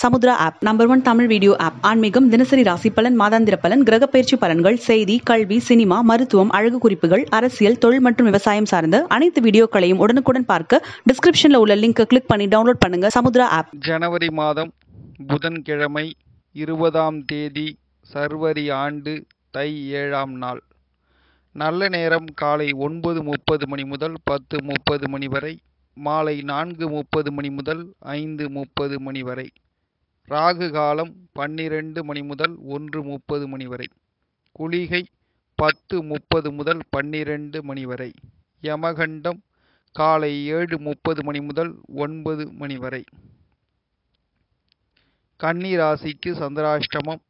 Samudra app number one Tamil video app ஆன்மீகம் தினசரி ராசி பலன் மாதாந்திர பலன் கிரக பயிற்சி பலன்கள் செய்தி கல்வி சினிமா மருத்துவம் அழகு குறிப்புகள் அரசியல் தொழில் மற்றும் விவசாயம் சார்ந்த அனைத்து வீடியோக்களையும் உடனுக்குடன் பார்க்க டிஸ்கிரிப்ஷன்ல உள்ள லிங்கை கிளிக் பண்ணி டவுன்லோட் பண்ணுங்க சமுத்ரா ஆப் ஜனவரி மாதம் புதன்கிழமை இருபதாம் தேதி சர்வரி ஆண்டு தை ஏழாம் நாள் நல்ல நேரம் காலை ஒன்பது முப்பது மணி முதல் பத்து முப்பது மணி வரை மாலை நான்கு முப்பது மணி முதல் ஐந்து முப்பது மணி வரை ராகு காலம் பன்னிரண்டு மணி முதல் ஒன்று முப்பது மணி வரை குளிகை பத்து முப்பது முதல் பன்னிரண்டு மணி வரை யமகண்டம் காலை ஏழு முப்பது மணி முதல் ஒன்பது மணி வரை கன்னி ராசிக்கு சந்திராஷ்டமம்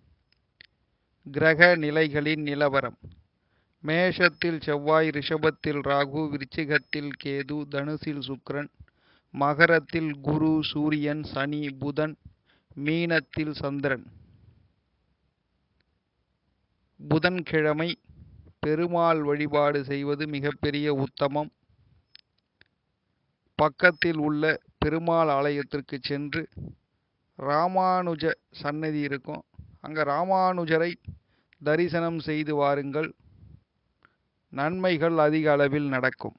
கிரக நிலைகளின் நிலவரம் மேஷத்தில் செவ்வாய் ரிஷபத்தில் ராகு விருச்சிகத்தில் கேது தனுசில் சுக்கிரன் மகரத்தில் குரு சூரியன் சனி புதன் மீனத்தில் சந்திரன் புதன்கிழமை பெருமாள் வழிபாடு செய்வது மிகப்பெரிய உத்தமம் பக்கத்தில் உள்ள பெருமாள் ஆலயத்திற்கு சென்று ராமானுஜ சன்னதி இருக்கும் அங்கே ராமானுஜரை தரிசனம் செய்து வாருங்கள் நன்மைகள் அதிக அளவில் நடக்கும்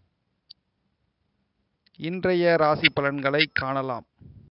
இன்றைய ராசி பலன்களை காணலாம்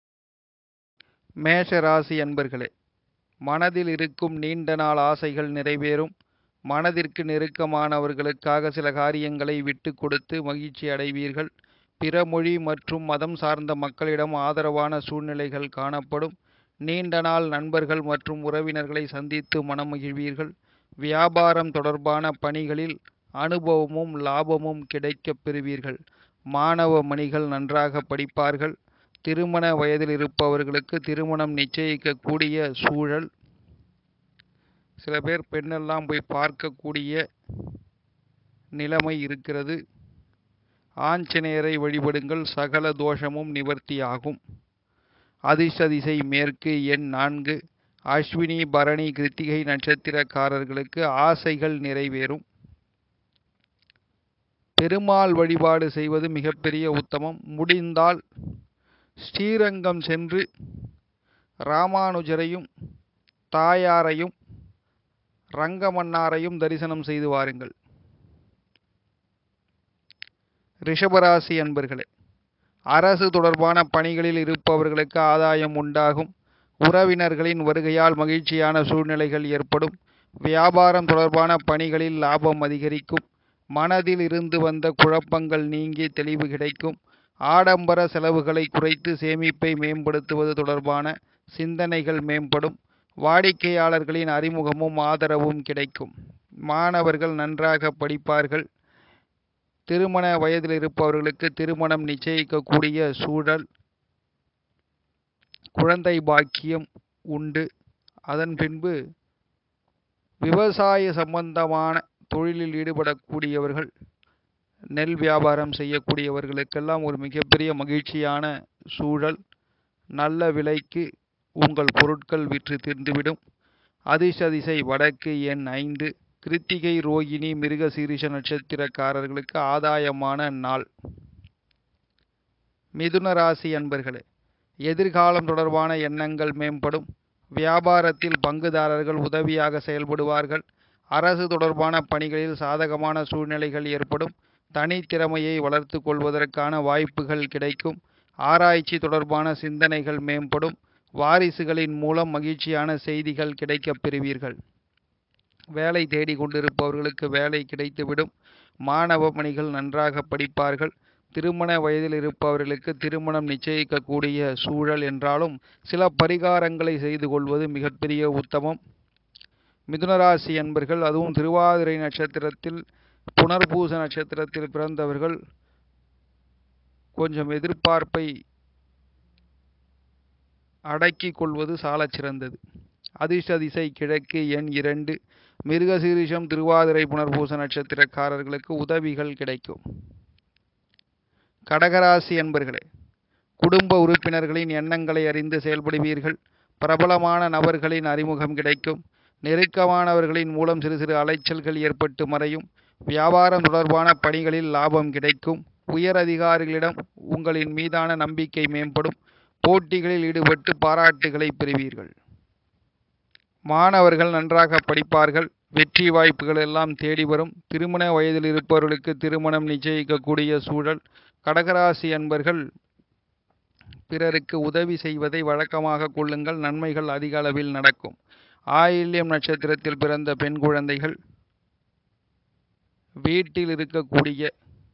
மேஷ ராசி அன்பர்களே மனதில் இருக்கும் நீண்ட நாள் ஆசைகள் நிறைவேறும் மனதிற்கு நெருக்கமானவர்களுக்காக சில காரியங்களை விட்டு கொடுத்து மகிழ்ச்சி அடைவீர்கள் பிற மொழி மற்றும் மதம் சார்ந்த மக்களிடம் ஆதரவான சூழ்நிலைகள் காணப்படும் நீண்ட நாள் நண்பர்கள் மற்றும் உறவினர்களை சந்தித்து மனம் மகிழ்வீர்கள் வியாபாரம் தொடர்பான பணிகளில் அனுபவமும் லாபமும் கிடைக்கப் பெறுவீர்கள் மாணவ மணிகள் நன்றாக படிப்பார்கள் திருமண வயதில் இருப்பவர்களுக்கு திருமணம் நிச்சயிக்கக்கூடிய சூழல் சில பேர் பெண்ணெல்லாம் போய் பார்க்கக்கூடிய நிலைமை இருக்கிறது ஆஞ்சநேயரை வழிபடுங்கள் சகல தோஷமும் நிவர்த்தியாகும் அதிர்ஷ்ட திசை மேற்கு எண் நான்கு அஸ்வினி பரணி கிருத்திகை நட்சத்திரக்காரர்களுக்கு ஆசைகள் நிறைவேறும் பெருமாள் வழிபாடு செய்வது மிகப்பெரிய உத்தமம் முடிந்தால் ஸ்ரீரங்கம் சென்று ராமானுஜரையும் தாயாரையும் ரங்கமன்னாரையும் தரிசனம் செய்து வாருங்கள் ரிஷபராசி அன்பர்களே அரசு தொடர்பான பணிகளில் இருப்பவர்களுக்கு ஆதாயம் உண்டாகும் உறவினர்களின் வருகையால் மகிழ்ச்சியான சூழ்நிலைகள் ஏற்படும் வியாபாரம் தொடர்பான பணிகளில் லாபம் அதிகரிக்கும் மனதில் இருந்து வந்த குழப்பங்கள் நீங்கி தெளிவு கிடைக்கும் ஆடம்பர செலவுகளை குறைத்து சேமிப்பை மேம்படுத்துவது தொடர்பான சிந்தனைகள் மேம்படும் வாடிக்கையாளர்களின் அறிமுகமும் ஆதரவும் கிடைக்கும் மாணவர்கள் நன்றாக படிப்பார்கள் திருமண வயதில் இருப்பவர்களுக்கு திருமணம் நிச்சயிக்கக்கூடிய சூழல் குழந்தை பாக்கியம் உண்டு அதன் பின்பு விவசாய சம்பந்தமான தொழிலில் ஈடுபடக்கூடியவர்கள் நெல் வியாபாரம் செய்யக்கூடியவர்களுக்கெல்லாம் ஒரு மிகப்பெரிய மகிழ்ச்சியான சூழல் நல்ல விலைக்கு உங்கள் பொருட்கள் விற்று தீர்ந்துவிடும் அதிர்ஷ்ட திசை வடக்கு எண் ஐந்து கிருத்திகை ரோகிணி மிருக சீரிஷ நட்சத்திரக்காரர்களுக்கு ஆதாயமான நாள் மிதுன ராசி அன்பர்களே எதிர்காலம் தொடர்பான எண்ணங்கள் மேம்படும் வியாபாரத்தில் பங்குதாரர்கள் உதவியாக செயல்படுவார்கள் அரசு தொடர்பான பணிகளில் சாதகமான சூழ்நிலைகள் ஏற்படும் தனித்திறமையை வளர்த்து கொள்வதற்கான வாய்ப்புகள் கிடைக்கும் ஆராய்ச்சி தொடர்பான சிந்தனைகள் மேம்படும் வாரிசுகளின் மூலம் மகிழ்ச்சியான செய்திகள் கிடைக்கப் பெறுவீர்கள் வேலை தேடி கொண்டிருப்பவர்களுக்கு வேலை கிடைத்துவிடும் மாணவ மணிகள் நன்றாக படிப்பார்கள் திருமண வயதில் இருப்பவர்களுக்கு திருமணம் நிச்சயிக்கக்கூடிய சூழல் என்றாலும் சில பரிகாரங்களை செய்து கொள்வது மிகப்பெரிய உத்தமம் மிதுனராசி என்பர்கள் அதுவும் திருவாதிரை நட்சத்திரத்தில் புனர்பூச நட்சத்திரத்தில் பிறந்தவர்கள் கொஞ்சம் எதிர்பார்ப்பை அடக்கிக் கொள்வது சாலச் சிறந்தது அதிர்ஷ்ட திசை கிழக்கு எண் இரண்டு மிருகசீரிஷம் திருவாதிரை புனர்பூச நட்சத்திரக்காரர்களுக்கு உதவிகள் கிடைக்கும் கடகராசி என்பர்களே குடும்ப உறுப்பினர்களின் எண்ணங்களை அறிந்து செயல்படுவீர்கள் பிரபலமான நபர்களின் அறிமுகம் கிடைக்கும் நெருக்கமானவர்களின் மூலம் சிறு சிறு அலைச்சல்கள் ஏற்பட்டு மறையும் வியாபாரம் தொடர்பான பணிகளில் லாபம் கிடைக்கும் உயர் அதிகாரிகளிடம் உங்களின் மீதான நம்பிக்கை மேம்படும் போட்டிகளில் ஈடுபட்டு பாராட்டுகளை பெறுவீர்கள் மாணவர்கள் நன்றாக படிப்பார்கள் வெற்றி வாய்ப்புகள் எல்லாம் தேடி வரும் திருமண வயதில் இருப்பவர்களுக்கு திருமணம் நிச்சயிக்கக்கூடிய சூழல் கடகராசி அன்பர்கள் பிறருக்கு உதவி செய்வதை வழக்கமாக கொள்ளுங்கள் நன்மைகள் அதிக அளவில் நடக்கும் ஆயில்யம் நட்சத்திரத்தில் பிறந்த பெண் குழந்தைகள் வீட்டில் இருக்கக்கூடிய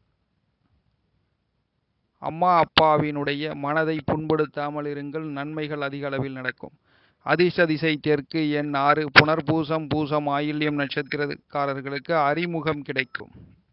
அம்மா அப்பாவினுடைய மனதை புண்படுத்தாமல் இருங்கள் நன்மைகள் அதிக அளவில் நடக்கும் அதிர்ஷ்ட திசை தெற்கு எண் ஆறு புனர்பூசம் பூசம் ஆயில்யம் நட்சத்திரக்காரர்களுக்கு அறிமுகம் கிடைக்கும்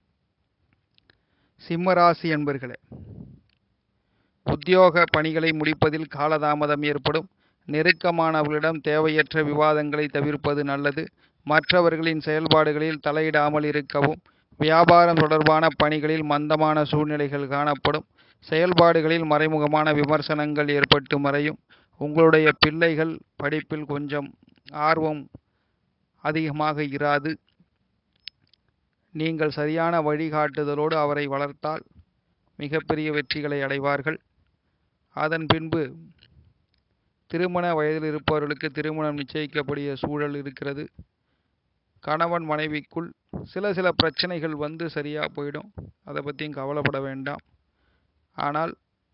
சிம்மராசி என்பர்களே உத்தியோக பணிகளை முடிப்பதில் காலதாமதம் ஏற்படும் நெருக்கமானவர்களிடம் தேவையற்ற விவாதங்களை தவிர்ப்பது நல்லது மற்றவர்களின் செயல்பாடுகளில் தலையிடாமல் இருக்கவும் வியாபாரம் தொடர்பான பணிகளில் மந்தமான சூழ்நிலைகள் காணப்படும் செயல்பாடுகளில் மறைமுகமான விமர்சனங்கள் ஏற்பட்டு மறையும் உங்களுடைய பிள்ளைகள் படிப்பில் கொஞ்சம் ஆர்வம் அதிகமாக இராது நீங்கள் சரியான வழிகாட்டுதலோடு அவரை வளர்த்தால் மிகப்பெரிய வெற்றிகளை அடைவார்கள் அதன் பின்பு திருமண வயதில் இருப்பவர்களுக்கு திருமணம் நிச்சயிக்கக்கூடிய சூழல் இருக்கிறது கணவன் மனைவிக்குள் சில சில பிரச்சனைகள் வந்து சரியாக போயிடும் அதை பற்றியும் கவலைப்பட வேண்டாம் ஆனால்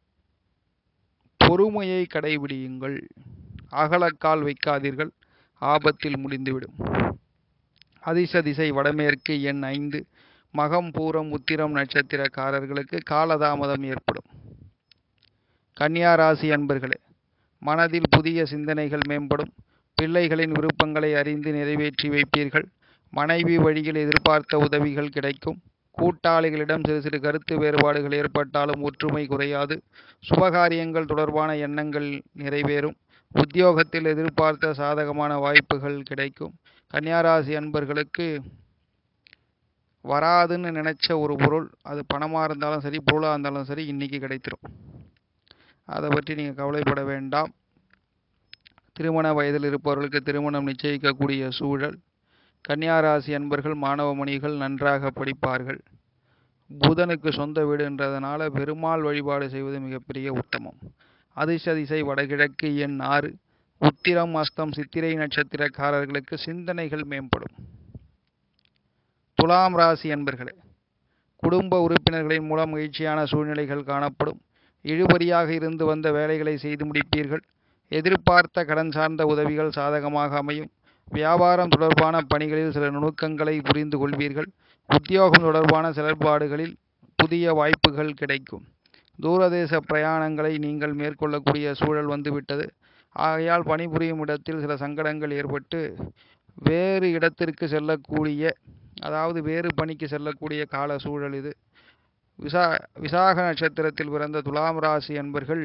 பொறுமையை கடைபிடியுங்கள் அகலக்கால் வைக்காதீர்கள் ஆபத்தில் முடிந்துவிடும் அதிர்ஷ்ட திசை வடமேற்கு எண் ஐந்து மகம் பூரம் உத்திரம் நட்சத்திரக்காரர்களுக்கு காலதாமதம் ஏற்படும் கன்னியா ராசி அன்பர்களே மனதில் புதிய சிந்தனைகள் மேம்படும் பிள்ளைகளின் விருப்பங்களை அறிந்து நிறைவேற்றி வைப்பீர்கள் மனைவி வழியில் எதிர்பார்த்த உதவிகள் கிடைக்கும் கூட்டாளிகளிடம் சிறு சிறு கருத்து வேறுபாடுகள் ஏற்பட்டாலும் ஒற்றுமை குறையாது சுபகாரியங்கள் தொடர்பான எண்ணங்கள் நிறைவேறும் உத்தியோகத்தில் எதிர்பார்த்த சாதகமான வாய்ப்புகள் கிடைக்கும் கன்னியாராசி அன்பர்களுக்கு வராதுன்னு நினைச்ச ஒரு பொருள் அது பணமாக இருந்தாலும் சரி பொருளாக இருந்தாலும் சரி இன்னைக்கு கிடைத்திரும் அதை பற்றி நீங்கள் கவலைப்பட வேண்டாம் திருமண வயதில் இருப்பவர்களுக்கு திருமணம் நிச்சயிக்கக்கூடிய சூழல் கன்னியாராசி அன்பர்கள் மாணவ மணிகள் நன்றாக படிப்பார்கள் புதனுக்கு சொந்த வீடுன்றதுனால பெருமாள் வழிபாடு செய்வது மிகப்பெரிய உத்தமம் அதிர்ஷ்ட திசை வடகிழக்கு எண் ஆறு உத்திரம் அஸ்தம் சித்திரை நட்சத்திரக்காரர்களுக்கு சிந்தனைகள் மேம்படும் துலாம் ராசி அன்பர்களே குடும்ப உறுப்பினர்களின் மூலம் மகிழ்ச்சியான சூழ்நிலைகள் காணப்படும் இழுபறியாக இருந்து வந்த வேலைகளை செய்து முடிப்பீர்கள் எதிர்பார்த்த கடன் சார்ந்த உதவிகள் சாதகமாக அமையும் வியாபாரம் தொடர்பான பணிகளில் சில நுணுக்கங்களை புரிந்து கொள்வீர்கள் உத்தியோகம் தொடர்பான செயல்பாடுகளில் புதிய வாய்ப்புகள் கிடைக்கும் தூரதேச பிரயாணங்களை நீங்கள் மேற்கொள்ளக்கூடிய சூழல் வந்துவிட்டது ஆகையால் பணிபுரியும் இடத்தில் சில சங்கடங்கள் ஏற்பட்டு வேறு இடத்திற்கு செல்லக்கூடிய அதாவது வேறு பணிக்கு செல்லக்கூடிய கால சூழல் இது விசா விசாக நட்சத்திரத்தில் பிறந்த துலாம் ராசி என்பர்கள்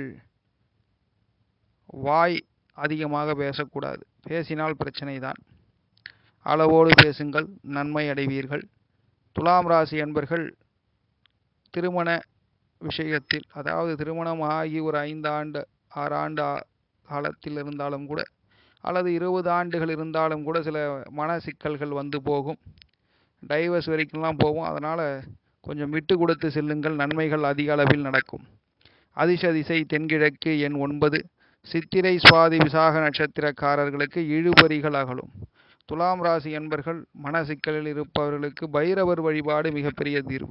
வாய் அதிகமாக பேசக்கூடாது பேசினால் பிரச்சனை தான் அளவோடு பேசுங்கள் நன்மை அடைவீர்கள் துலாம் ராசி என்பர்கள் திருமண விஷயத்தில் அதாவது திருமணம் ஆகி ஒரு ஐந்து ஆண்டு ஆறு ஆண்டு ஆ- காலத்தில் இருந்தாலும் கூட அல்லது இருபது ஆண்டுகள் இருந்தாலும் கூட சில மன சிக்கல்கள் வந்து போகும் டைவர்ஸ் வரைக்கும்லாம் போகும் அதனால் கொஞ்சம் விட்டு கொடுத்து செல்லுங்கள் நன்மைகள் அதிக அளவில் நடக்கும் அதிர்ஷ்ட திசை தென்கிழக்கு எண் ஒன்பது சித்திரை சுவாதி விசாக நட்சத்திரக்காரர்களுக்கு இழுபறிகள் அகலும் துலாம் ராசி என்பர்கள் மன சிக்கலில் இருப்பவர்களுக்கு பைரவர் வழிபாடு மிகப்பெரிய தீர்வு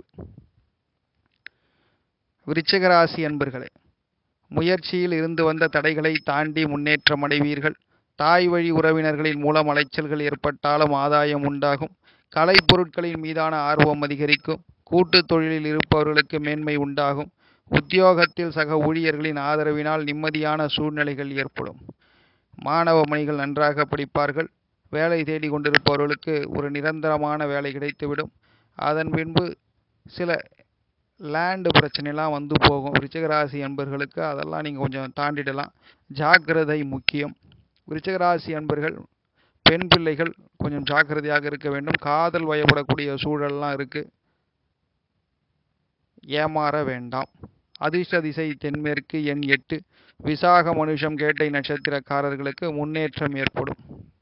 விருச்சிக ராசி என்பர்களே முயற்சியில் இருந்து வந்த தடைகளை தாண்டி முன்னேற்றம் அடைவீர்கள் தாய் வழி உறவினர்களின் மூலம் அலைச்சல்கள் ஏற்பட்டாலும் ஆதாயம் உண்டாகும் கலைப் பொருட்களின் மீதான ஆர்வம் அதிகரிக்கும் கூட்டுத் தொழிலில் இருப்பவர்களுக்கு மேன்மை உண்டாகும் உத்தியோகத்தில் சக ஊழியர்களின் ஆதரவினால் நிம்மதியான சூழ்நிலைகள் ஏற்படும் மாணவ மணிகள் நன்றாக படிப்பார்கள் வேலை தேடி கொண்டிருப்பவர்களுக்கு ஒரு நிரந்தரமான வேலை கிடைத்துவிடும் அதன் பின்பு சில லேண்டு பிரச்சனைலாம் வந்து போகும் விருச்சிகராசி என்பர்களுக்கு அதெல்லாம் நீங்கள் கொஞ்சம் தாண்டிடலாம் ஜாக்கிரதை முக்கியம் விருச்சிகராசி என்பர்கள் பெண் பிள்ளைகள் கொஞ்சம் ஜாக்கிரதையாக இருக்க வேண்டும் காதல் வயப்படக்கூடிய சூழல்லாம் இருக்குது ஏமாற வேண்டாம் அதிர்ஷ்ட திசை தென்மேற்கு எண் எட்டு விசாக மனுஷம் கேட்டை நட்சத்திரக்காரர்களுக்கு முன்னேற்றம் ஏற்படும்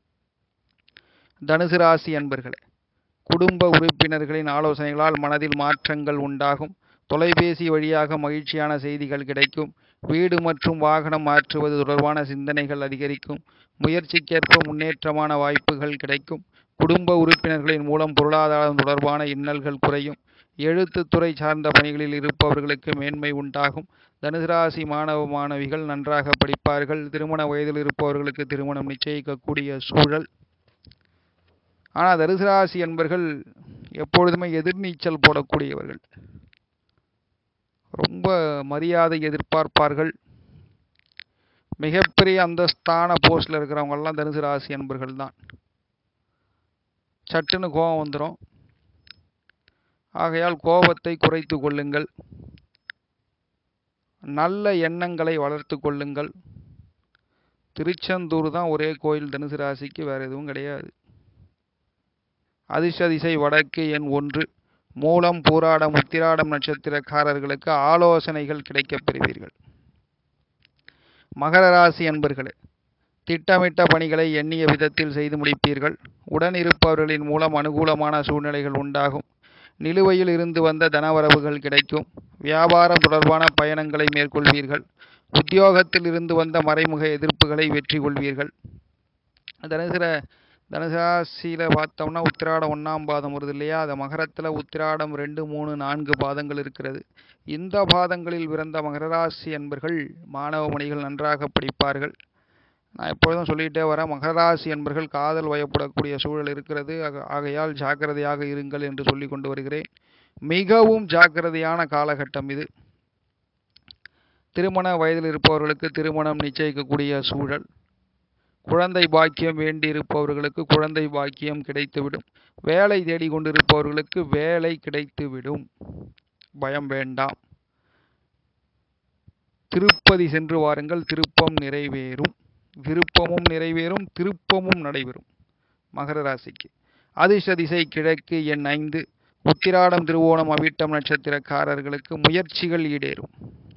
தனுசு ராசி அன்பர்களே குடும்ப உறுப்பினர்களின் ஆலோசனைகளால் மனதில் மாற்றங்கள் உண்டாகும் தொலைபேசி வழியாக மகிழ்ச்சியான செய்திகள் கிடைக்கும் வீடு மற்றும் வாகனம் மாற்றுவது தொடர்பான சிந்தனைகள் அதிகரிக்கும் முயற்சிக்கேற்ப முன்னேற்றமான வாய்ப்புகள் கிடைக்கும் குடும்ப உறுப்பினர்களின் மூலம் பொருளாதாரம் தொடர்பான இன்னல்கள் குறையும் எழுத்துத்துறை சார்ந்த பணிகளில் இருப்பவர்களுக்கு மேன்மை உண்டாகும் தனுசு ராசி மாணவ மாணவிகள் நன்றாக படிப்பார்கள் திருமண வயதில் இருப்பவர்களுக்கு திருமணம் நிச்சயிக்கக்கூடிய சூழல் ஆனால் தனுசு ராசி என்பர்கள் எப்பொழுதுமே எதிர்நீச்சல் போடக்கூடியவர்கள் ரொம்ப மரியாதை எதிர்பார்ப்பார்கள் மிகப்பெரிய அந்தஸ்தான போஸ்டில் இருக்கிறவங்கெல்லாம் தனுசு ராசி என்பர்கள் தான் சட்டுன்னு கோபம் வந்துடும் ஆகையால் கோபத்தை குறைத்து கொள்ளுங்கள் நல்ல எண்ணங்களை வளர்த்து கொள்ளுங்கள் திருச்செந்தூர் தான் ஒரே கோயில் தனுசு ராசிக்கு வேற எதுவும் கிடையாது அதிர்ஷ்ட திசை வடக்கு எண் ஒன்று மூலம் பூராடம் உத்திராடம் நட்சத்திரக்காரர்களுக்கு ஆலோசனைகள் கிடைக்கப் பெறுவீர்கள் மகர ராசி அன்பர்களே திட்டமிட்ட பணிகளை எண்ணிய விதத்தில் செய்து முடிப்பீர்கள் உடன் இருப்பவர்களின் மூலம் அனுகூலமான சூழ்நிலைகள் உண்டாகும் நிலுவையில் இருந்து வந்த தனவரவுகள் கிடைக்கும் வியாபாரம் தொடர்பான பயணங்களை மேற்கொள்வீர்கள் உத்தியோகத்தில் இருந்து வந்த மறைமுக எதிர்ப்புகளை வெற்றி கொள்வீர்கள் தனுசுர தனுசு ராசியில் பார்த்தோம்னா உத்திராடம் ஒன்றாம் பாதம் வருது இல்லையா அது மகரத்தில் உத்திராடம் ரெண்டு மூணு நான்கு பாதங்கள் இருக்கிறது இந்த பாதங்களில் பிறந்த மகர ராசி என்பர்கள் மாணவ மணிகள் நன்றாக படிப்பார்கள் நான் எப்பொழுதும் சொல்லிகிட்டே வரேன் மகர ராசி என்பர்கள் காதல் வயப்படக்கூடிய சூழல் இருக்கிறது ஆக- ஆகையால் ஜாக்கிரதையாக இருங்கள் என்று சொல்லி கொண்டு வருகிறேன் மிகவும் ஜாக்கிரதையான காலகட்டம் இது திருமண வயதில் இருப்பவர்களுக்கு திருமணம் நிச்சயிக்கக்கூடிய சூழல் குழந்தை பாக்கியம் வேண்டியிருப்பவர்களுக்கு குழந்தை பாக்கியம் கிடைத்துவிடும் வேலை தேடிக் கொண்டிருப்பவர்களுக்கு வேலை கிடைத்துவிடும் பயம் வேண்டாம் திருப்பதி சென்று வாருங்கள் திருப்பம் நிறைவேறும் விருப்பமும் நிறைவேறும் திருப்பமும் நடைபெறும் மகர ராசிக்கு அதிர்ஷ்ட திசை கிழக்கு எண் ஐந்து உத்திராடம் திருவோணம் அவிட்டம் நட்சத்திரக்காரர்களுக்கு முயற்சிகள் ஈடேறும்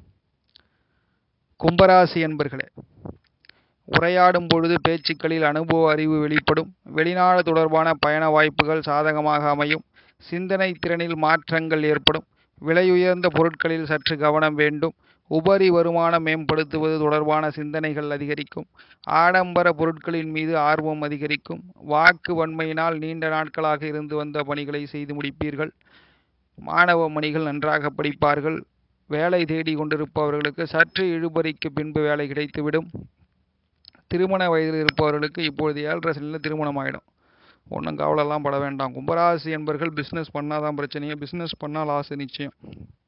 கும்பராசி என்பர்களே உரையாடும் பொழுது பேச்சுக்களில் அனுபவ அறிவு வெளிப்படும் வெளிநாடு தொடர்பான பயண வாய்ப்புகள் சாதகமாக அமையும் சிந்தனை திறனில் மாற்றங்கள் ஏற்படும் விலையுயர்ந்த பொருட்களில் சற்று கவனம் வேண்டும் உபரி வருமானம் மேம்படுத்துவது தொடர்பான சிந்தனைகள் அதிகரிக்கும் ஆடம்பர பொருட்களின் மீது ஆர்வம் அதிகரிக்கும் வாக்கு வன்மையினால் நீண்ட நாட்களாக இருந்து வந்த பணிகளை செய்து முடிப்பீர்கள் மாணவ மணிகள் நன்றாக படிப்பார்கள் வேலை தேடி கொண்டிருப்பவர்களுக்கு சற்று இழுபறிக்கு பின்பு வேலை கிடைத்துவிடும் திருமண வயதில் இருப்பவர்களுக்கு இப்பொழுது ஏழரை சனியில் திருமணம் ஆகிடும் ஒன்றும் கவலைலாம் பட வேண்டாம் கும்பராசி என்பர்கள் பிஸ்னஸ் பண்ணாதான் பிரச்சனையே பிஸ்னஸ் பண்ணால் ஆசை நிச்சயம்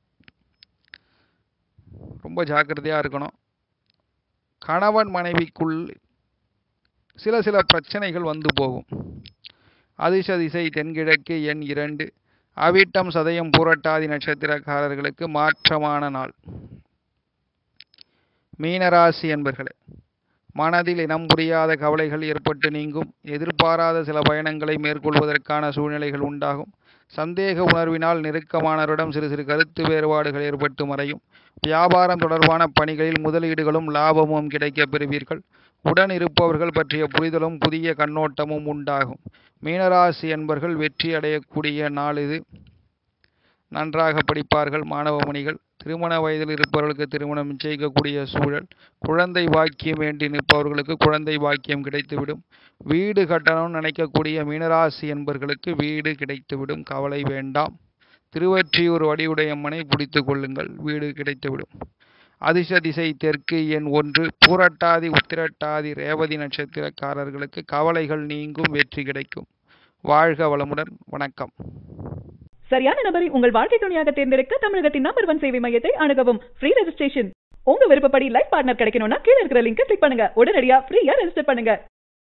ரொம்ப ஜாக்கிரதையாக இருக்கணும் கணவன் மனைவிக்குள் சில சில பிரச்சனைகள் வந்து போகும் அதிர்ஷ்ட திசை தென்கிழக்கு எண் இரண்டு அவிட்டம் சதயம் பூரட்டாதி நட்சத்திரக்காரர்களுக்கு மாற்றமான நாள் மீனராசி என்பர்களே மனதில் இனம் புரியாத கவலைகள் ஏற்பட்டு நீங்கும் எதிர்பாராத சில பயணங்களை மேற்கொள்வதற்கான சூழ்நிலைகள் உண்டாகும் சந்தேக உணர்வினால் நெருக்கமானவரிடம் சிறு சிறு கருத்து வேறுபாடுகள் ஏற்பட்டு மறையும் வியாபாரம் தொடர்பான பணிகளில் முதலீடுகளும் லாபமும் கிடைக்கப் பெறுவீர்கள் உடன் இருப்பவர்கள் பற்றிய புரிதலும் புதிய கண்ணோட்டமும் உண்டாகும் மீனராசி என்பர்கள் வெற்றி அடையக்கூடிய நாள் இது நன்றாக படிப்பார்கள் மாணவ மணிகள் திருமண வயதில் இருப்பவர்களுக்கு திருமணம் நிச்சயிக்கக்கூடிய சூழல் குழந்தை பாக்கியம் வேண்டி நிற்பவர்களுக்கு குழந்தை பாக்கியம் கிடைத்துவிடும் வீடு கட்டணும்னு நினைக்கக்கூடிய மீனராசி என்பர்களுக்கு வீடு கிடைத்துவிடும் கவலை வேண்டாம் திருவொற்றியூர் வடிவுடையம்மனை பிடித்து கொள்ளுங்கள் வீடு கிடைத்துவிடும் அதிர்ஷ்ட திசை தெற்கு எண் ஒன்று பூரட்டாதி உத்திரட்டாதி ரேவதி நட்சத்திரக்காரர்களுக்கு கவலைகள் நீங்கும் வெற்றி கிடைக்கும் வாழ்க வளமுடன் வணக்கம் சரியான நபரை உங்கள் வாழ்க்கை துணையாக தேர்ந்தெடுக்க தமிழகத்தின் நம்பர் ஒன் சேவை மையத்தை அணுகவும் ஃப்ரீ ரெஜிஸ்ட்ரேஷன் உங்க விருப்பப்படி லைஃப் பார்ட்னர் கிடைக்கணும்னா கீழ இருக்கிற லிங்கை கிளிக் பண்ணுங்க உடனடியா ஃப்ரீயா ரெஜிஸ்டர் பண்ணுங்க